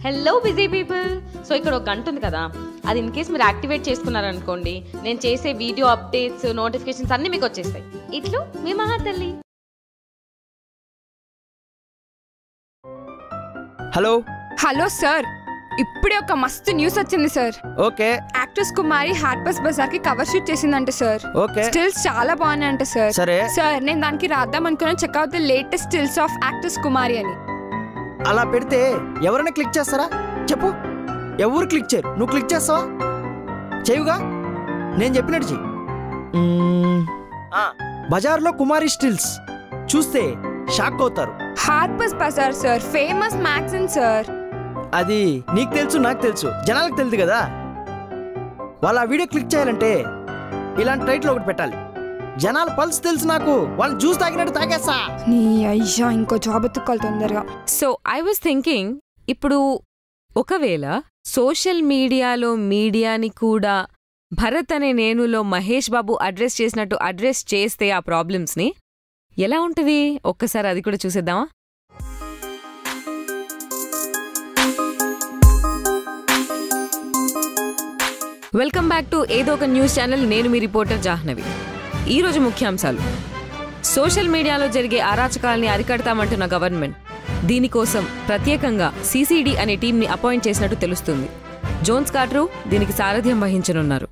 Hello busy people so ఇక్కడ ఒక గంట ఉంది కదా అది ఇన్ కేస్ మీరు యాక్టివేట్ చేసుకున్నారనుకోండి నేను చేసే వీడియో అప్డేట్స్ నోటిఫికేషన్స్ అన్నీ మీకు వచ్చేస్తాయి ఇట్లు మీ మహాతల్లి హలో హలో సార్ ఇప్పుడే ఒక మస్తు న్యూస్ వచ్చింది sir okay actress Kumari Harper's Bazaar కి కవర్ షూట్ చేసిందంట సార్ ఓకే స్టిల్స్ చాలా బాగున్నాయంట సార్ సరే సార్ నేను దానికి రాద్దాం అనుకున్నాను check out the latest stills of actress Kumari అని అలా పెడితే ఎవరైనా క్లిక్ చేస్తారా చెప్పు ఎవరు క్లిక్ చేయరు నువ్వు క్లిక్ చేస్తావా చేయుగా నేను చెప్పినట్టు చెయ్యి మ్మ్. ఆ, బజార్లో కుమారి స్టిల్స్ చూస్తే షాక్ అవుతారు Harper's Bazaar sir famous magazine sir అది నీకు తెలుసు నాకు తెలుసు జనాలకు తెలుసు కదా వాళ్ళు ఆ వీడియో క్లిక్ చేయాలంటే ఇలాంటి టైటిల్ ఒకటి పెట్టాలి జనాల పల్స్ తెలుసు నాకు వాళ్ళు జ్యూస్ తాగినట్టు తాగేస్తా నీ అయ్యా ఇంకో జాబ్ ఎత్తుకోవాలి తొందరగా సో ఐ వాజ్ థింకింగ్ ఇప్పుడు ఒకవేళ సోషల్ మీడియాలో మీడియాని కూడా భరత్ అనే నేనులో మహేష్ బాబు అడ్రస్ చేసినట్టు అడ్రస్ చేస్తే ఆ ప్రాబ్లమ్స్ని ఎలా ఉంటుంది ఒక్కసారి అది కూడా చూసేద్దామా వెల్కమ్ బ్యాక్ టు ఏదో ఒక న్యూస్ ఛానల్ నేను మీ రిపోర్టర్ జాహ్నవి ఈరోజు ముఖ్యాంశాలు సోషల్ మీడియాలో జరిగే అరాచకాల్ని అరికడతామంటున్న గవర్నమెంట్ దీనికోసం ప్రత్యేకంగా సీసీడీ అనే టీంని అపాయింట్ చేసినట్టు తెలుస్తుంది జోన్స్ కాట్రు దీనికి సారథ్యం వహించనున్నారు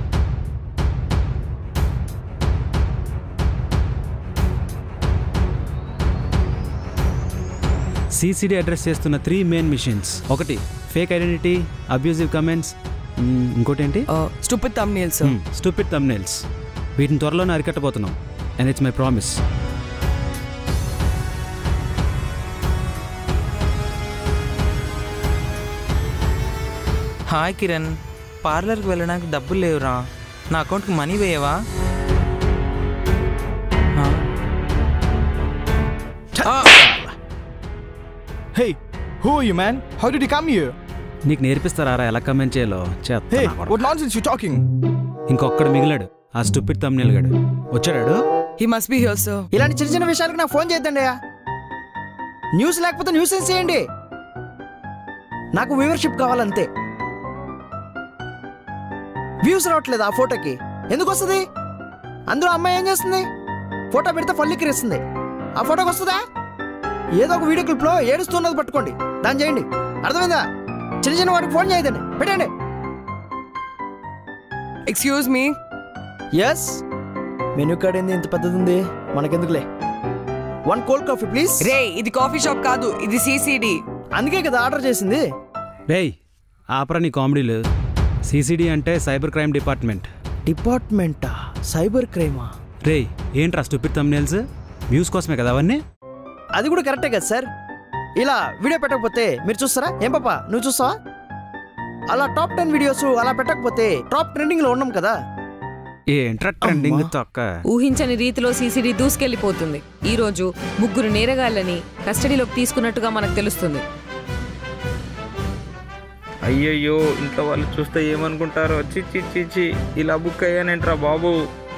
సీసీడీ అడ్రస్ చేస్తున్న త్రీ మెయిన్ మిషన్స్ ఒకటి ఫేక్ ఐడెంటిటీ అబ్యూజివ్ కమెంట్స్ ఇంకోటి ఏంటి స్టూపిడ్ తమ్నేల్స్ స్టూపిడ్ తమ్నేల్స్ వీటిని త్వరలోనే అరికట్టబోతున్నాం and it's my promise hi Kiran పార్లర్కి వెళ్ళడానికి డబ్బులు లేవురా నా అకౌంట్కి మనీ వేయవా ఆ, Hey, who are you, man? How did you come here? నీకు నేర్పిస్తారా ఎలా కమెంట్ చేయాలో Hey, చేస్తా what nonsense you talking? ఇంకొక్కడు మిగిలాడు ఆ స్టూపిడ్ తమ్నేల్ గడు వచ్చాడు he must be here, sir. ఇలాంటి చిన్న చిన్న విషయాలకు నాకు ఫోన్ చేద్దండి న్యూస్ లేకపోతే న్యూస్ చేయండి నాకు వ్యూవర్షిప్ కావాలంతే వ్యూస్ రావట్లేదు ఆ ఫోటోకి ఎందుకు వస్తుంది అందులో అమ్మాయి ఏం చేస్తుంది ఫోటో పెడితే ఫల్లికిరిస్తుంది ఆ ఫోటోకి వస్తుందా ఏదో ఒక వీడియో క్లిప్లో ఏడుస్తున్నది పట్టుకోండి దాన్ని చేయండి అర్థమైందా చిన్న చిన్న వాటికి ఫోన్ చేయదండి పెట్టండి excuse me yes menu card ఏంది ఇంత పెద్దది ఉంది మనకెందుకులే వన్ కోల్డ్ కాఫీ ప్లీజ్ రే ఇది కాఫీ షాప్ కాదు ఇది సీసీడీ అందుకే కదా ఆర్డర్ చేసింది రేయ్ ఆపరా నీ కామెడీలు సీసీడీ అంటే సైబర్ క్రైమ్ డిపార్ట్మెంట్ డిపార్ట్మెంటా సైబర్ క్రైమా రేయ్ ఏంట్రా స్టూపిడ్ తమ్నేల్స్ వ్యూస్ కోసమే కదా అవన్నీ అది కూడా కరెక్టే కదా సార్ ఇలా వీడియో పెట్టకపోతే మీరు చూస్తారా ఏం పాపా నువ్వు చూస్తావా అలా టాప్ టెన్ వీడియోస్ అలా పెట్టకపోతే టాప్ ట్రెండింగ్ లో ఉన్నాం కదా ఏంట్రా ట్రెండింగ్ అమ్మా. తొక్క ఊహించని రీతిలో సీసీడీ దూసుకెళ్లిపోతుంది ఈ రోజు ముగ్గురు నేరగాళ్లని కస్టడీలోకి తీసుకున్నట్టుగా మనకు తెలుస్తుంది అయ్యయ్యో ఇంట్లో వాళ్ళు చూస్తే ఏమనుకుంటారో చి చి చి చి ఇలా బుక్ అయ్యానేంట్రా బాబు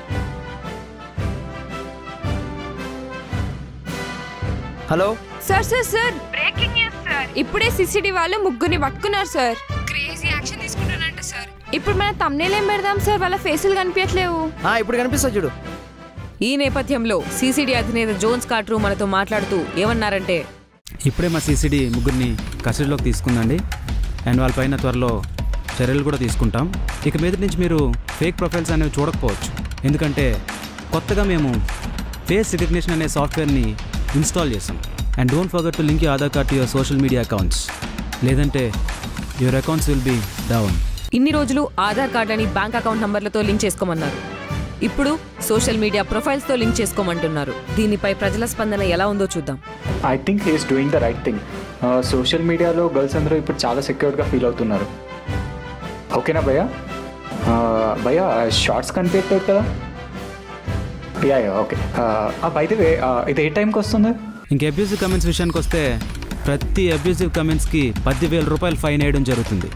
hello sir sir sir breaking news sir ఇప్పుడే సిసిడి వాళ్ళు ముగ్గురిని పట్టుకున్నారు సార్ క్రేజీ యాక్షన్ తీసుకుంటానంట సార్ ఇప్పుడు మన తమ్నేల్ ఏం పెడదాం సార్ వాళ్ళ ఫేసులు కనిపించట్లేవు ఆ, ఇప్పుడు కనిపిస్తా చూడు ఈ నేపథ్యంలో సీసీడీ అధినేత జోన్స్ కాట్రు మనతో మాట్లాడుతూ ఏమన్నారంటే ఇప్పుడే మా సీసీడీ ముగ్గురిని కస్టడీలోకి తీసుకుందండి అండ్ వాళ్ళపైన త్వరలో చర్యలు కూడా తీసుకుంటాం ఇక మీద నుంచి మీరు ఫేక్ ప్రొఫైల్స్ అనేవి చూడకపోవచ్చు ఎందుకంటే కొత్తగా మేము ఫేస్ రికగ్నిషన్ అనే సాఫ్ట్వేర్ని ఇన్స్టాల్ చేసాం and don't forget to link Aadhaar card to your social media accounts లేదంటే your accounts will be down ఇన్ని రోజులు ఆధార్ కార్డులని బ్యాంక్ అకౌంట్ నంబర్లతో లింక్ చేసుకోమన్నారు ఇప్పుడు సోషల్ మీడియా ప్రొఫైల్స్తో లింక్ చేసుకోమంటున్నారు దీనిపై ప్రజల స్పందన ఎలా ఉందో చూద్దాం I think he's doing the right thing social మీడియాలో గర్ల్స్ అందరూ ఇప్పుడు చాలా సెక్యూర్డ్గా ఫీల్ అవుతున్నారు ఓకేనా భయ్యా భయ్యా షార్ట్స్ కనిపించట్లేదు కదా yeah yeah okay by the way ఇది ఏ టైంకి వస్తుంది ఇంక అబ్యూజివ్ కమెంట్స్ విషయానికి వస్తే ప్రతి అబ్యూజివ్ కమెంట్స్కి పదివేల రూపాయలు ఫైన్ వేయడం జరుగుతుంది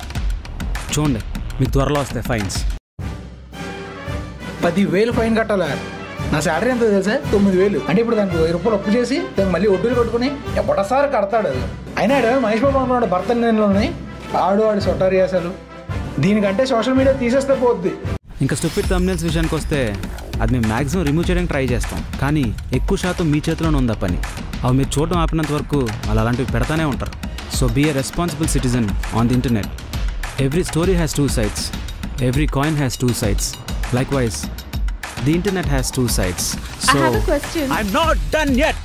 చూడండి మీకు త్వరలో వస్తాయి ఫైన్స్ పదివేలు ఫైన్ కట్టాలా నా శాలరీ ఎంత తెలుసా తొమ్మిది వేలు అంటే ఇప్పుడు దానికి వెయ్యి రూపాయలు అప్పు చేసి దానికి మళ్ళీ వడ్డీలు కట్టుకుని ఎప్పటిసారి కడతాడు అది అయినా ఆడు మహేష్ బాబు అనుకున్నాడు భర్త నిర్ణయంలోని ఆడు ఆడు సొట్టారియాసాలు దీనికంటే సోషల్ మీడియా తీసేస్తే పోద్ది ఇంకా స్టూపిడ్ తమ్నెల్స్ విషయానికి వస్తే అది మేము మ్యాక్సిమం రిమూవ్ చేయడానికి ట్రై చేస్తాం కానీ ఎక్కువ శాతం మీ చేతిలోనే ఉంది ఆ పని అవి మీరు చూడడం ఆపినంత వరకు వాళ్ళు అలాంటివి పెడతానే ఉంటారు so be a responsible citizen on the internet every story has two sides every coin has two sides like wise the internet has two sides so have a question. I'm not done yet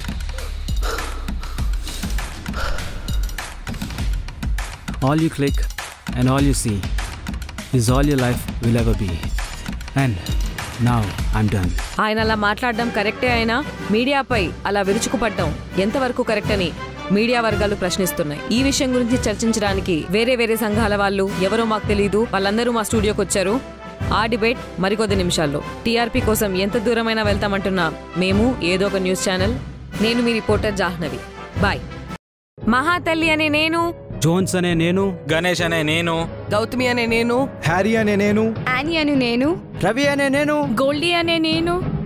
All you click and all you see is all your life will ever be. And now I'm done. ఆయన అలా మాట్లాడడం కరెక్టే అయినా మీడియాపై అలా విరుచుకుపడడం ఎంతవరకు correct అని media వర్గాలు ప్రశ్నిస్తున్నాయి ఈ విషయం గురించి చర్చించడానికి వేరే వేరే సంఘాల వాళ్ళు ఎవరో మాకు తెలియదు వాళ్ళందరూ మా స్టూడియోకి వచ్చారు ఆ డిబేట్ మరికొద్ది నిమిషాల్లో టీఆర్పీ కోసం ఎంత దూరమైనా వెళ్తామంటున్నా మేము ఏదో ఒక న్యూస్ ఛానల్ నేను మీ రిపోర్టర్ జాహ్నవి బాయ్ మహాతల్లి అనే నేను జోన్స్ అనే నేను గణేష్ అనే నేను గౌతమి అనే నేను హ్యారీ అనే నేను యానీ అని నేను రవి అనే నేను గోల్డీ అనే నేను